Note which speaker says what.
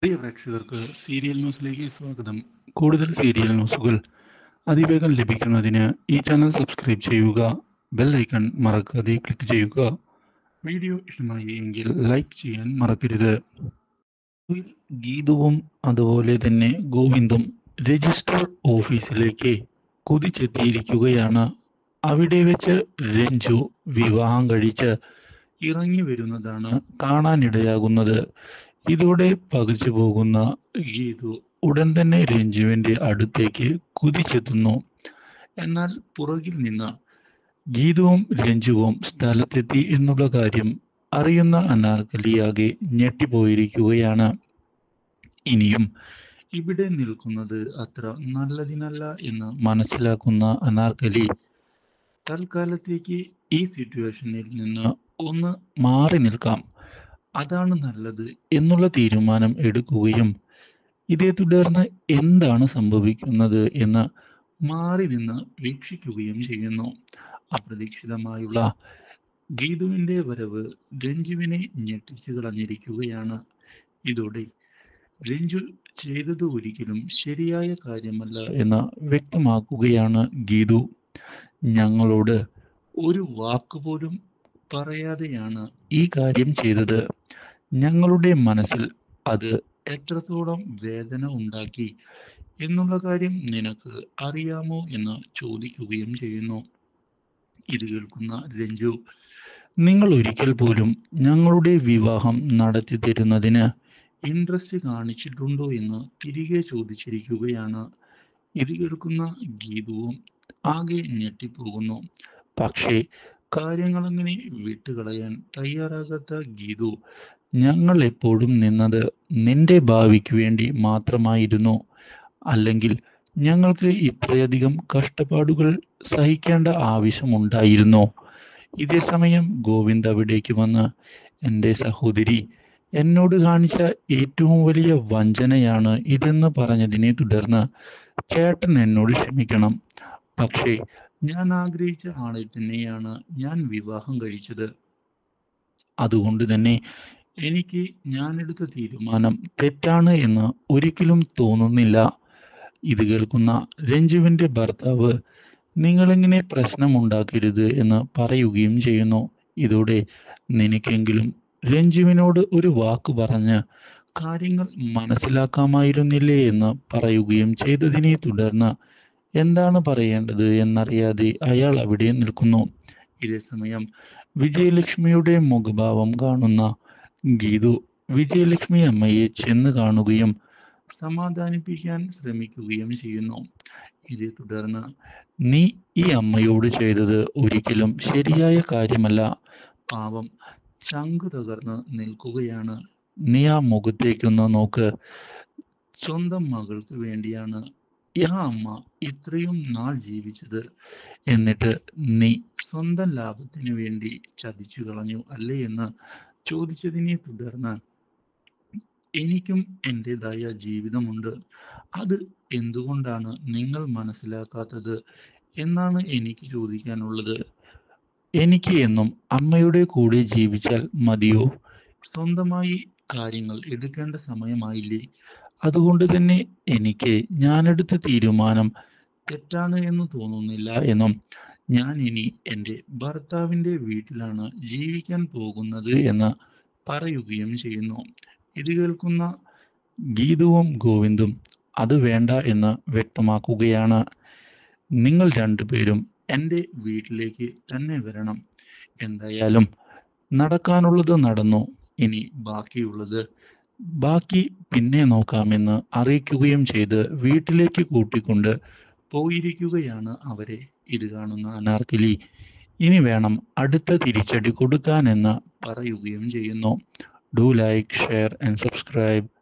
Speaker 1: പ്രിയ പ്രേക്ഷകർക്ക് സീരിയൽ ന്യൂസിലേക്ക് സ്വാഗതം കൂടുതൽ സീരിയൽ ന്യൂസുകൾ അതിവേഗം ലഭിക്കുന്നതിന് ഈ ചാനൽ സബ്സ്ക്രൈബ് ചെയ്യുക ബെൽ ഐക്കൺ മറക്കാതെ ക്ലിക്ക് ചെയ്യുക വീഡിയോ ഇഷ്ടമായി എങ്കിൽ ലൈക്ക് ചെയ്യാൻ മറക്കരുത് ഇതിൽ ഗീതുവും അതുപോലെ തന്നെ ഗോവിന്ദും രജിസ്റ്റർ ഓഫീസിലേക്ക് കുതിച്ചെത്തിയിരിക്കുകയാണ് അവിടെ വെച്ച് രഞ്ജു വിവാഹം കഴിച്ച് ഇറങ്ങി വരുന്നതാണ് കാണാനിടയാകുന്നത് ഇതോടെ പകച്ചു പോകുന്ന ഗീതു ഉടൻ തന്നെ രഞ്ജുവിന്റെ അടുത്തേക്ക് കുതിച്ചെത്തുന്നു എന്നാൽ പുറകിൽ നിന്ന് ഗീതുവും രഞ്ജുവും സ്ഥലത്തെത്തി എന്നുള്ള കാര്യം അറിയുന്ന അനാർക്കലിയാകെ ഞെട്ടിപ്പോയിരിക്കുകയാണ് ഇനിയും ഇവിടെ നിൽക്കുന്നത് അത്ര നല്ലതിനല്ല എന്ന് മനസ്സിലാക്കുന്ന അനാർക്കലി തൽക്കാലത്തേക്ക് ഈ സിറ്റുവേഷനിൽ നിന്ന് ഒന്ന് മാറി നിൽക്കാം അതാണ് നല്ലത് എന്നുള്ള തീരുമാനം എടുക്കുകയും ഇതേ തുടർന്ന് എന്താണ് സംഭവിക്കുന്നത് എന്ന് മാറി നിന്ന് വീക്ഷിക്കുകയും ചെയ്യുന്നു അപ്രതീക്ഷിതമായുള്ള ഗീതുവിന്റെ വരവ് രഞ്ജുവിനെ ഞെട്ടിച്ചു കളഞ്ഞിരിക്കുകയാണ് ഇതോടെ രഞ്ജു ചെയ്തത് ഒരിക്കലും ശരിയായ കാര്യമല്ല എന്ന് വ്യക്തമാക്കുകയാണ് ഗീതു ഞങ്ങളോട് ഒരു വാക്കുപോലും പറയാതെയാണ് ഈ കാര്യം ചെയ്തത് ഞങ്ങളുടെ മനസ്സിൽ അത് എത്രത്തോളം വേദന ഉണ്ടാക്കി എന്നുള്ള കാര്യം നിനക്ക് അറിയാമോ എന്ന് ചോദിക്കുകയും ചെയ്യുന്നു ഇത് കേൾക്കുന്ന രഞ്ജു നിങ്ങൾ ഒരിക്കൽ പോലും ഞങ്ങളുടെ വിവാഹം നടത്തി തരുന്നതിന് ഇൻട്രസ്റ്റ് കാണിച്ചിട്ടുണ്ടോ എന്ന് തിരികെ ചോദിച്ചിരിക്കുകയാണ് ഇത് കേൾക്കുന്ന ഗീതുവും ആകെ ഞെട്ടിപ്പോകുന്നു പക്ഷേ കാര്യങ്ങളങ്ങനെ വിട്ടുകളയാൻ തയ്യാറാകാത്ത ഗീതു ഞങ്ങൾ എപ്പോഴും നിന്നത് നിന്റെ ഭാവിക്ക് വേണ്ടി മാത്രമായിരുന്നു അല്ലെങ്കിൽ ഞങ്ങൾക്ക് ഇത്രയധികം കഷ്ടപ്പാടുകൾ സഹിക്കേണ്ട ആവശ്യമുണ്ടായിരുന്നോ ഇതേ സമയം ഗോവിന്ദ് അവിടേക്ക് വന്ന് എൻ്റെ സഹോദരി എന്നോട് കാണിച്ച ഏറ്റവും വലിയ വഞ്ചനയാണ് ഇതെന്ന് പറഞ്ഞതിനെ തുടർന്ന് ചേട്ടൻ എന്നോട് ക്ഷമിക്കണം പക്ഷേ ഞാൻ ആഗ്രഹിച്ച ആളെ തന്നെയാണ് ഞാൻ വിവാഹം കഴിച്ചത് അതുകൊണ്ട് തന്നെ എനിക്ക് ഞാൻ എടുത്ത തീരുമാനം തെറ്റാണ് എന്ന് ഒരിക്കലും തോന്നുന്നില്ല ഇത് കേൾക്കുന്ന രഞ്ജുവിന്റെ ഭർത്താവ് നിങ്ങളിങ്ങനെ പ്രശ്നമുണ്ടാക്കരുത് എന്ന് പറയുകയും ചെയ്യുന്നു ഇതോടെ നിനക്കെങ്കിലും രഞ്ജുവിനോട് ഒരു വാക്ക് പറഞ്ഞ് കാര്യങ്ങൾ മനസ്സിലാക്കാമായിരുന്നില്ലേ എന്ന് പറയുകയും ചെയ്തതിനെ തുടർന്ന് എന്താണ് പറയേണ്ടത് എന്നറിയാതെ അയാൾ അവിടെ നിൽക്കുന്നു ഇതേ സമയം വിജയലക്ഷ്മിയുടെ മുഖഭാവം കാണുന്ന ഗീതു വിജയലക്ഷ്മി അമ്മയെ ചെന്ന് കാണുകയും സമാധാനിപ്പിക്കാൻ ശ്രമിക്കുകയും ചെയ്യുന്നു ഇതേ തുടർന്ന് നീ ഈ അമ്മയോട് ചെയ്തത് ഒരിക്കലും ശരിയായ കാര്യമല്ല പാവം ചങ്ക് തകർന്ന് നിൽക്കുകയാണ് നീ ആ മുഖത്തേക്കൊന്ന് നോക്ക് സ്വന്തം മകൾക്ക് വേണ്ടിയാണ് ആ അമ്മ ഇത്രയും നാൾ ജീവിച്ചത് എന്നിട്ട് നീ സ്വന്തം ലാഭത്തിന് വേണ്ടി ചതിച്ചു കളഞ്ഞു അല്ലേ എന്ന് ചോദിച്ചതിനെ തുടർന്ന് എനിക്കും എൻ്റെതായ ജീവിതമുണ്ട് അത് എന്തുകൊണ്ടാണ് നിങ്ങൾ മനസ്സിലാക്കാത്തത് എന്നാണ് എനിക്ക് ചോദിക്കാനുള്ളത് എനിക്ക് എന്നും അമ്മയുടെ കൂടെ ജീവിച്ചാൽ മതിയോ സ്വന്തമായി കാര്യങ്ങൾ എടുക്കേണ്ട സമയമായില്ലേ അതുകൊണ്ട് തന്നെ എനിക്ക് ഞാനെടുത്ത തീരുമാനം തെറ്റാണ് എന്ന് തോന്നുന്നില്ല എന്നും ഞാൻ ഇനി എൻ്റെ ഭർത്താവിൻ്റെ വീട്ടിലാണ് ജീവിക്കാൻ പോകുന്നത് എന്ന് പറയുകയും ചെയ്യുന്നു ഇത് കേൾക്കുന്ന ഗീതുവും ഗോവിന്ദും അത് വേണ്ട എന്ന് വ്യക്തമാക്കുകയാണ് നിങ്ങൾ രണ്ടുപേരും എൻ്റെ വീട്ടിലേക്ക് തന്നെ വരണം എന്തായാലും നടക്കാനുള്ളത് നടന്നു ഇനി ബാക്കിയുള്ളത് ബാക്കി പിന്നെ നോക്കാമെന്ന് അറിയിക്കുകയും ചെയ്ത് വീട്ടിലേക്ക് കൂട്ടിക്കൊണ്ട് പോയിരിക്കുകയാണ് അവരെ ഇത് കാണുന്ന അനാർക്കലി ഇനി വേണം അടുത്ത തിരിച്ചടി കൊടുക്കാനെന്ന് പറയുകയും ചെയ്യുന്നു do like share and subscribe